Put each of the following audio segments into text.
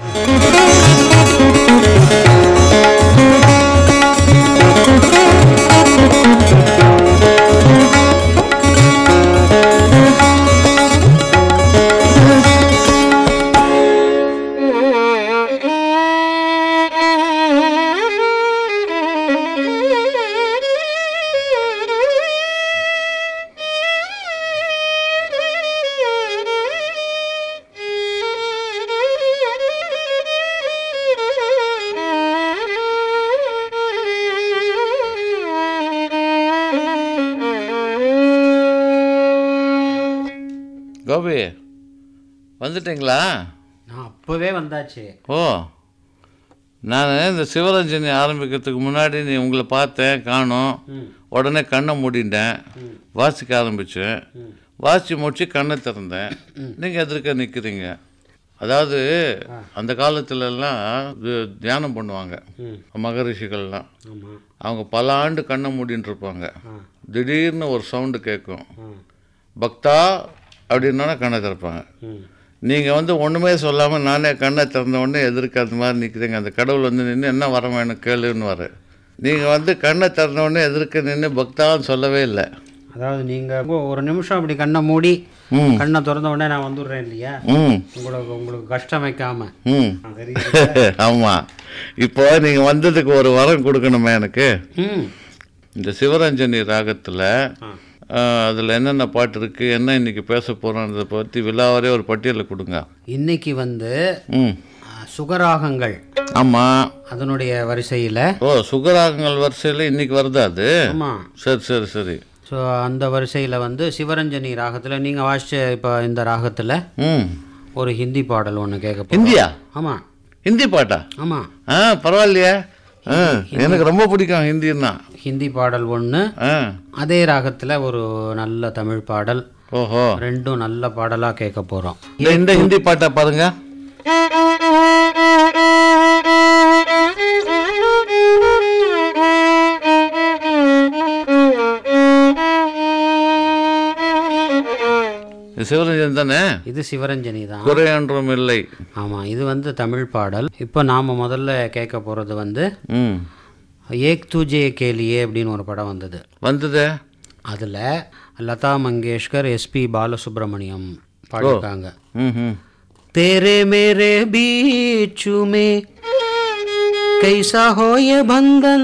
கோபி வந்துட்டீங்களா நான் அப்போவே வந்தாச்சு ஓ நான் இந்த சிவரஞ்சனி ஆரம்பிக்கிறதுக்கு முன்னாடி நீ உங்களை பார்த்தேன் காணோம் ம் உடனே கண்ணை மூடிட்டேன் வாசிக்க ஆரம்பித்தேன் வாசித்து முடிச்சு கண்ணை திறந்தேன் நீங்கள் எதிர்க்க நிற்கிறீங்க அதாவது அந்த காலத்துலலாம் இது தியானம் பண்ணுவாங்க ம் மகரிஷிகள்லாம் ஆமாம் அவங்க பல ஆண்டு கண்ணை மூடின்னு இருப்பாங்க ஆ திடீர்னு ஒரு சவுண்டு கேட்கும் ஆ பக்தா அப்படின்னா கண்ணை திறப்பாங்க ம் நீங்கள் வந்து ஒன்றுமே சொல்லாமல் நானே கண்ணை திறந்த உடனே எதிர்க்க அந்த மாதிரி நிற்கிறீங்க அந்த கடவுள் வந்து நின்று என்ன வர வேணும் கேளுன்னு வர நீங்கள் வந்து கண்ணை திறந்த உடனே எதிர்க்க நின்று பக்தான்னு சொல்லவே இல்லை அதாவது நீங்கள் ஒரு நிமிஷம் அப்படி கண்ணை மூடி ம் கண்ணை திறந்த உடனே நான் வந்துடுறேன் இல்லையா ம் உங்களுக்கு உங்களுக்கு கஷ்டம் வைக்காம ம் ஆ, சரி ஆமாம் இப்போ நீங்கள் வந்ததுக்கு ஒரு வரம் கொடுக்கணுமே எனக்கு ம் இந்த சிவரஞ்சனி ராகத்தில் ஆ அதில் என்னென்ன பாட்டு இருக்குது என்ன இன்னைக்கு பேச போகிறோன்றதை பற்றி விழாவரே ஒரு பட்டியலை கொடுங்க இன்னைக்கு வந்து ம் ஆ, சுகராகங்கள் ஆமாம் அதனுடைய வரிசையில் ஓ சுகராகங்கள் வரிசையில் இன்னைக்கு வருதா அது ஆமாம் சரி சரி சரி ஸோ அந்த வரிசையில் வந்து சிவரஞ்சனி ராகத்தில் நீங்கள் வாசிச்ச இப்போ இந்த ராகத்தில் ம் ஒரு ஹிந்தி பாடல் ஒன்று கேட்க போகிறோம் ஹிந்தியா ஆமாம் ஹிந்தி பாட்டா ஆமாம் ஆ பரவாயில்லையே ஆ எனக்கு ரொம்ப பிடிக்கும் ஹிந்தின்னா ஹிந்தி பாடல் ஒன்று ஆ அதே ராகத்தில் ஒரு நல்ல தமிழ் பாடல் ஓஹோ ரெண்டும் நல்ல பாடலாக கேட்க போகிறோம் இந்த இந்த ஹிந்தி பாட்டை பாருங்க இது சிவரஞ்சன் தானே இது சிவரஞ்சனி தான் குறையொன்றும் இல்லை ஆமாம் இது வந்து தமிழ் பாடல் இப்போ நாம் முதல்ல கேட்க போகிறது வந்து ம் ஏக் துஜே கேலியே அப்படின்னு ஒரு படம் வந்தது வந்ததே அதில் லதா மங்கேஷ்கர் எஸ்பி பாலசுப்ரமணியம் பாடியிருக்காங்க ம் ம் तेरे मेरे बीच में कैसा हो ये बंधन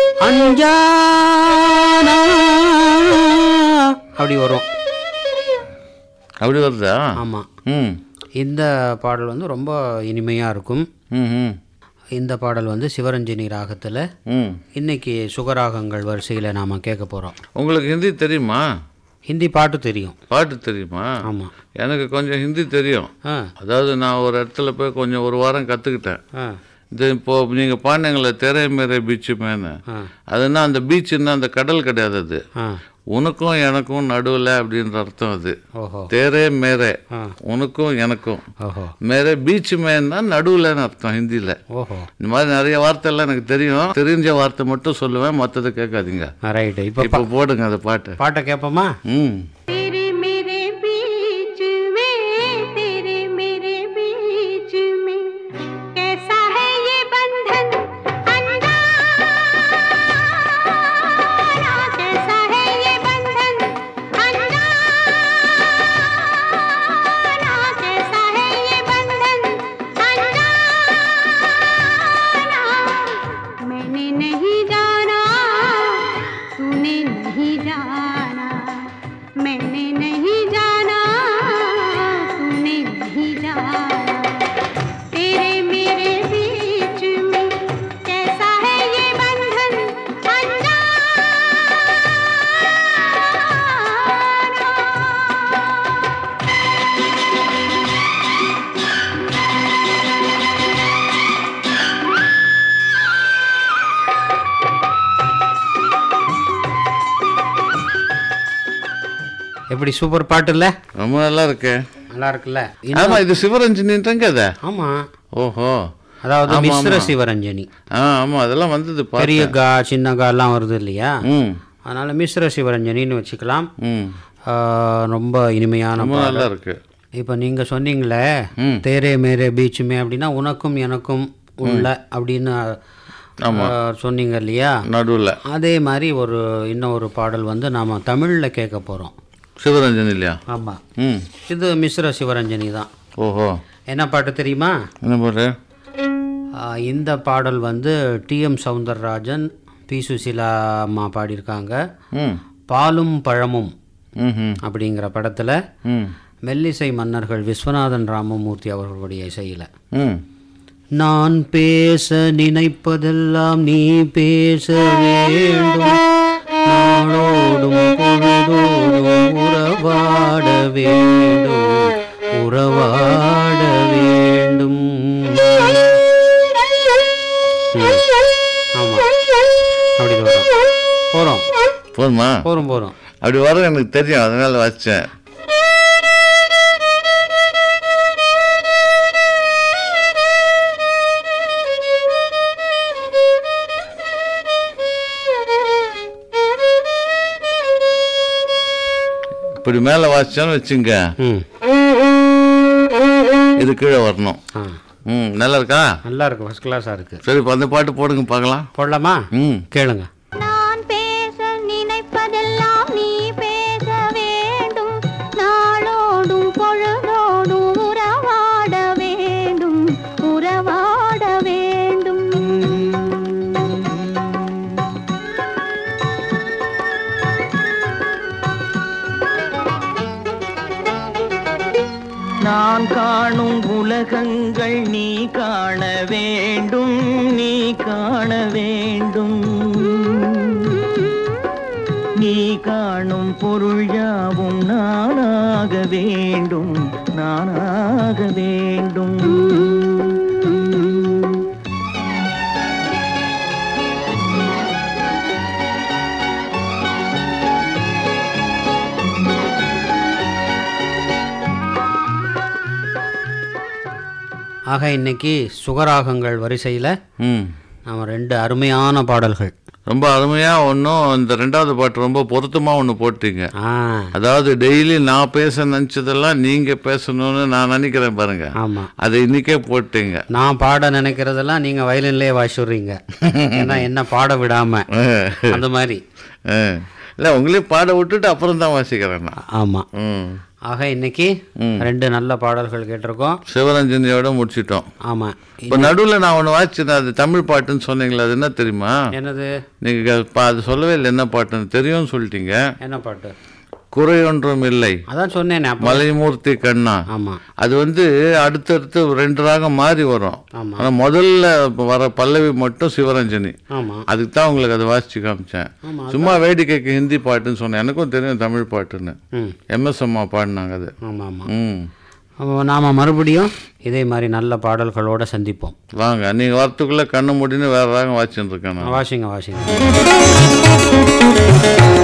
अनजाना அப்படி வரும் அப்படி வருதா ஆமாம் ம் இந்த பாடல் வந்து ரொம்ப இனிமையாக இருக்கும் ம் ம் இந்த பாடல் வந்து சிவரஞ்சனி ராகத்தில் ம் இன்னைக்கு சுகராகங்கள் வரிசையில் நாம் கேட்க போகிறோம் உங்களுக்கு ஹிந்தி தெரியுமா ஹிந்தி பாட்டு தெரியும் பாட்டு தெரியுமா ஆமாம் எனக்கு கொஞ்சம் ஹிந்தி தெரியும் ஆ அதாவது நான் ஒரு இடத்துல போய் கொஞ்சம் ஒரு வாரம் கற்றுக்கிட்டேன் ஆ இது இப்போ நீங்கள் பாண்டிங்களே திரை மேரே பீச்சு மேனு ஆ அதுனா அந்த பீச்சுன்னா அந்த கடல் கிடையாது அது ஆ உனக்கும் எனக்கும் நடுவில் அப்படின்ற அர்த்தம் அது ஓஹோ தேரே மேரே ஆ உனக்கும் எனக்கும் ஓஹோ மேரே பீச் மேன்னா நடுவில்னு அர்த்தம் ஹிந்தியில் ஓஹோ இந்த மாதிரி நிறைய வார்த்தைலாம் எனக்கு தெரியும் தெரிஞ்ச வார்த்தை மட்டும் சொல்லுவேன் மற்றதை கேட்காதீங்க ரைட்டு இப்போ இப்போ போடுங்க அந்த பாட்டு பாட்டை கேட்போமா ம் तेरे मेरे बीच में तेरे मेरे बीच में कैसा है ये बंधन अनजाना कैसा है ये बंधन अनजाना कैसा है ये बंधन अनजाना मैंने नहीं जाना तूने नहीं जाना मैंने नहीं जाना तूने नहीं जाना तेरे मेरे बीच में कैसा है ये बंधन अनजाना எப்படி சூப்பர் பாட்டு இல்லை ரொம்ப நல்லா இருக்கு நல்லா இருக்குல்ல ஆமா இது சிவரஞ்சனின்றங்க அதை ஆமாம் ஓஹோ அதாவது மிஸ்ர சிவரஞ்சனி ஆ ஆமா அதெல்லாம் வந்தது பா பெரிய கா சின்ன காலாம் வருது இல்லையா ம் அதனால மிஸ்ர சிவரஞ்சனின்னு வச்சுக்கலாம் ம் ஆ, ரொம்ப இனிமையான ரொம்ப பாடல் நல்லா இருக்கு இப்போ நீங்கள் சொன்னீங்களே ம். தேரே மேரே பீச்சுமே அப்படின்னா உனக்கும் எனக்கும் உள்ள அப்படின்னு ஆ, சொன்னீங்க இல்லையா நடுவில் அதே மாதிரி ஒரு இன்னும் ஒரு பாடல் வந்து நாம் தமிழில் கேட்க போகிறோம் சிவரஞ்சன் இல்லையா ஆமாம் ம் இது மிஸ்ர சிவரஞ்சனி தான் ஓஹோ என்ன பாட்டு தெரியுமா என்ன பாரு ஆ, இந்த பாடல் வந்து டிஎம் சவுந்தரராஜன் பி சுசீலா அம்மா பாடியிருக்காங்க ம் பாலும் பழமும் ம் ம் அப்படிங்கிற படத்தில் ம் மெல்லிசை மன்னர்கள் விஸ்வநாதன் ராமமூர்த்தி அவர்களுடைய இசையில் ம் நான் பேச நினைப்பதெல்லாம் நீ பேச வேண்டும் நாளோடும் பொழுதோடும் உறவாட வேண்டும் உறவாட வேண்டும் ஆமாம் அப்படி வரும் போகிறோம் போதுமா போகிறோம் போகிறோம் அப்படி வரும் எனக்கு தெரியும் அதனால வச்சேன் இப்படி மேலே வாசிச்சாலும் வச்சுங்க ம் இது கீழே வரணும் ஆ ம் நல்லா இருக்கா நல்லா இருக்கு ஃபஸ்ட் கிளாஸாக இருக்குது சரி இப்போ அந்த பாட்டு போடுங்க பார்க்கலாம் போடலாமா ம் கேளுங்க நான் பேச நினைப்பதெல்லாம் நீ பேச வேண்டும் நாளோடும் பொழுதோடும் உறவாட வேண்டும் உறவாட வேண்டும் நான் காணும் உலகங்கள் நீ காண வேண்டும் நீ காண வேண்டும் நீ காணும் பொருள் யாவும் நானாக வேண்டும் நானாக வேண்டும் ஆக இன்னைக்கு சுகராகங்கள் வரிசையில் ம் நம்ம ரெண்டு அருமையான பாடல்கள் ரொம்ப அருமையாக ஒன்றும் இந்த ரெண்டாவது பாட்டு ரொம்ப பொருத்தமாக ஒன்று போட்டீங்க ஆ அதாவது டெய்லி நான் பேச நினச்சதெல்லாம் நீங்கள் பேசணும்னு நான் நினைக்கிறேன் பாருங்க ஆமாம் அதை இன்னைக்கே போட்டீங்க நான் பாட நினைக்கிறதெல்லாம் நீங்கள் வயலின்லேயே வாசிடுறீங்க ஏன்னா என்ன பாட விடாமல் அந்த மாதிரி இல்லை உங்களையும் பாட விட்டுட்டு அப்புறம் தான் வாசிக்கிறேன் நான் ஆமாம் ம் ஆக இன்னைக்கு ரெண்டு நல்ல பாடல்கள் கேட்டிருக்கோம் சிவரஞ்சனியோட முடிச்சிட்டோம் ஆமாம் இப்போ நடுவில் நான் ஒன்று வாசிச்சேன் அது தமிழ் பாட்டுன்னு சொன்னீங்களே அது என்ன தெரியுமா என்னது நீங்கள் அது சொல்லவே இல்லை என்ன பாட்டுன்னு தெரியும்னு சொல்லிட்டீங்க என்ன பாட்டு குறை ஒன்றும் இல்லை அதான் சொன்னேனே அப்போ மலைமூர்த்தி கண்ணா ஆமாம் அது வந்து அடுத்தடுத்து ரெண்டு ராகம் மாறி வரும் ஆமாம் ஆனால் முதல்ல வர பல்லவி மட்டும் சிவரஞ்சனி ஆமாம் அதுக்கு தான் உங்களுக்கு அதை வாசிச்சு காமிச்சேன் ஆமா, சும்மா வேடிக்கைக்கு ஹிந்தி பாட்டுன்னு சொன்னேன் எனக்கும் தெரியும் தமிழ் பாட்டுன்னு ம் எம்எஸ் அம்மா பாடினாங்க அது ஆமாம் ஆமாம் ம் அப்போ நாம் மறுபடியும் இதே மாதிரி நல்ல பாடல்களோட சந்திப்போம் வாங்க நீங்கள் வரத்துக்குள்ளே கண்ணு மூடின்னு வேற ராகம் வாசிச்சுட்டு இருக்கேன் நான் வாசிங்க வாசிங்க